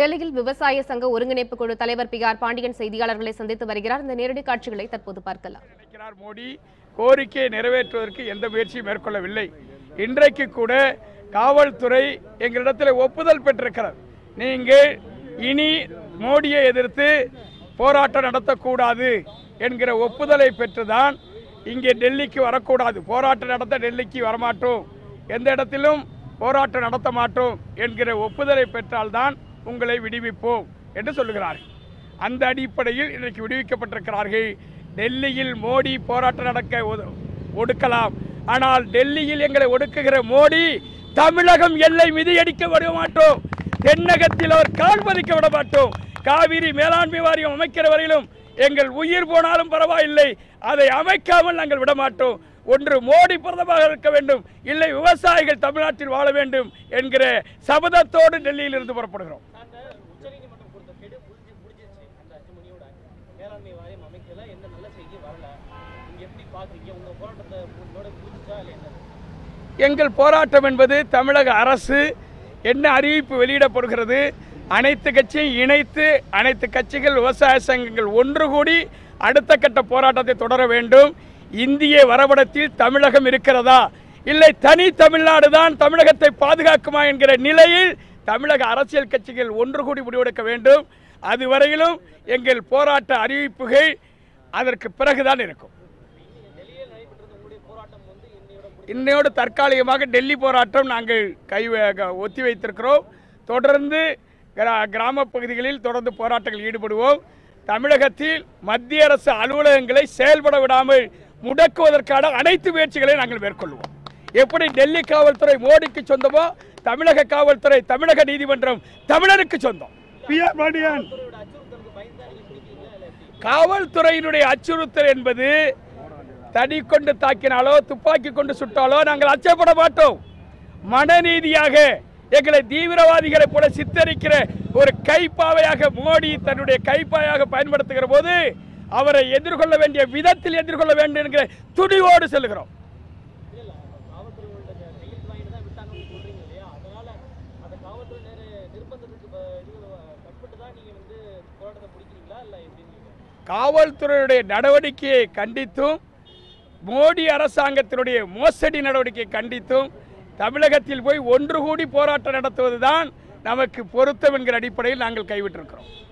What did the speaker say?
டெல்லியில் விவசாய சங்க ஒருங்கிணைப்பு குழு தலைவர் பி ஆர் பாண்டியன் செய்தியாளர்களை சந்தித்து வருகிறார் இந்த நேரடி காட்சிகளை தற்போது பார்க்கலாம் நினைக்கிறார் மோடி கோரிக்கையை நிறைவேற்றுவதற்கு எந்த முயற்சியும் மேற்கொள்ளவில்லை இன்றைக்கு கூட காவல்துறை எங்களிடத்தில் ஒப்புதல் பெற்றிருக்கிறது நீங்கள் இனி மோடியை எதிர்த்து போராட்டம் நடத்தக்கூடாது என்கிற ஒப்புதலை பெற்றுதான் இங்கே டெல்லிக்கு வரக்கூடாது போராட்டம் நடத்த டெல்லிக்கு வரமாட்டோம் எந்த இடத்திலும் போராட்டம் நடத்த மாட்டோம் என்கிற ஒப்புதலை பெற்றால்தான் உங்களை விடுவிப்போம் என்று சொல்லுகிறார்கள் அந்த அடிப்படையில் இன்றைக்கு விடுவிக்கப்பட்டிருக்கிறார்கள் டெல்லியில் மோடி போராட்டம் நடக்க ஒது- ஒடுக்கலாம் ஆனால் டெல்லியில் எங்களை ஒடுக்குகிற மோடி தமிழகம் எல்லை மிதியடிக்க விட மாட்டோம் தென்னகத்தில் அவர் கால் பதிக்க விட மாட்டோம் காவிரி மேலாண்மை வாரியம் அமைக்கிற வரையிலும் எங்கள் உயிர் போனாலும் பரவாயில்லை அதை அமைக்காமல் நாங்கள் விட மாட்டோம் ஒன்று மோடி பிரதமராக இருக்க வேண்டும் இல்லை விவசாயிகள் தமிழ்நாட்டில் வாழ வேண்டும் என்கிற சபதத்தோடு டெல்லியில் இருந்து புறப்படுகிறோம் அந்த உச்சநீதிமன்றம் கொடுத்த கெடு முடிஞ்சு முடிஞ்சிருச்சு அந்த அஞ்சு மணியோட மேலாண்மை வாரியம் அமைக்கல எந்த நல்ல செய்தி வரல நீங்க எப்படி பாக்குறீங்க உங்க போராட்டத்தை இதோட முடிஞ்சிச்சா இல்லை என்ன எங்கள் போராட்டம் என்பது தமிழக அரசு என்ன அறிவிப்பு வெளியிடப்படுகிறது அனைத்து கட்சியும் இணைத்து அனைத்து கட்சிகள் விவசாய சங்கங்கள் ஒன்று கூடி அடுத்த கட்ட போராட்டத்தை தொடர வேண்டும் இந்திய வரைபடத்தில் தமிழகம் இருக்கிறதா இல்லை தனி தமிழ்நாடு தான் தமிழகத்தை பாதுகாக்குமா என்கிற நிலையில் தமிழக அரசியல் கட்சிகள் ஒன்று கூடி முடிவெடுக்க வேண்டும் அதுவரையிலும் எங்கள் போராட்ட அறிவிப்புகள் அதற்கு பிறகுதான் இருக்கும் டெல்லியில் நடைபெற்றது உங்களுடைய போராட்டம் வந்து இன்னையோட இன்னையோடு தற்காலிகமாக டெல்லி போராட்டம் நாங்கள் கை க- ஒத்தி வைத்திருக்கிறோம் தொடர்ந்து கிரா- கிராம பகுதிகளில் தொடர்ந்து போராட்டங்கள் ஈடுபடுவோம் தமிழகத்தில் மத்திய அரசு அலுவலகங்களை செயல்பட விடாமல் முடக்குவதற்கான அனைத்து முயற்சிகளை நாங்கள் மேற்கொள்வோம் எப்படி டெல்லி காவல்துறை மோடிக்கு சொந்தமோ தமிழக காவல்துறை தமிழக நீதிமன்றம் தமிழருக்கு சொந்தம் பி ஆர் பாண்டியன் இவரோட அச்சுறுத்தலுக்கு பயந்து நீங்க பிடிக்கிறீங்களா இல்லை எப்படி காவல்துறையினுடைய அச்சுறுத்தல் என்பது தடி கொண்டு தாக்கினாலோ துப்பாக்கி கொண்டு சுட்டாலோ நாங்கள் அச்சப்பட மாட்டோம் மனநீதியாக எங்களை தீவிரவாதிகளைப் போல சித்தரிக்கிற ஒரு கைப்பாவையாக மோடி தன்னுடைய கைப்பாயாக பயன்படுத்துகிற போது அவரை எதிர்கொள்ள வேண்டிய விதத்தில் எதிர்கொள்ள வேண்டும் என்கிற துணிவோடு செல்கிறோம் இல்ல இல்ல காவல்துறையோட கையில் வாங்கிட்டு தான் விட்டாங்கன்னு சொல்றீங்க இல்லையா அதனால அந்த காவல்துறை நேர நிர்பந்தத்துக்கு ப- இது கட்பட்டு தான் நீங்க வந்து போராட்டத்தை முடிக்கிறீங்களா இல்லை எப்படின்னு காவல்துறையுடைய நடவடிக்கையை கண்டித்தும் மோடி அரசாங்கத்தினுடைய மோசடி நடவடிக்கையை கண்டித்தும் தமிழகத்தில் போய் ஒன்று கூடி போராட்டம் நடத்துவதுதான் நமக்கு பொருத்தம் என்கிற அடிப்படையில் நாங்கள் கைவிட்டிருக்கிறோம்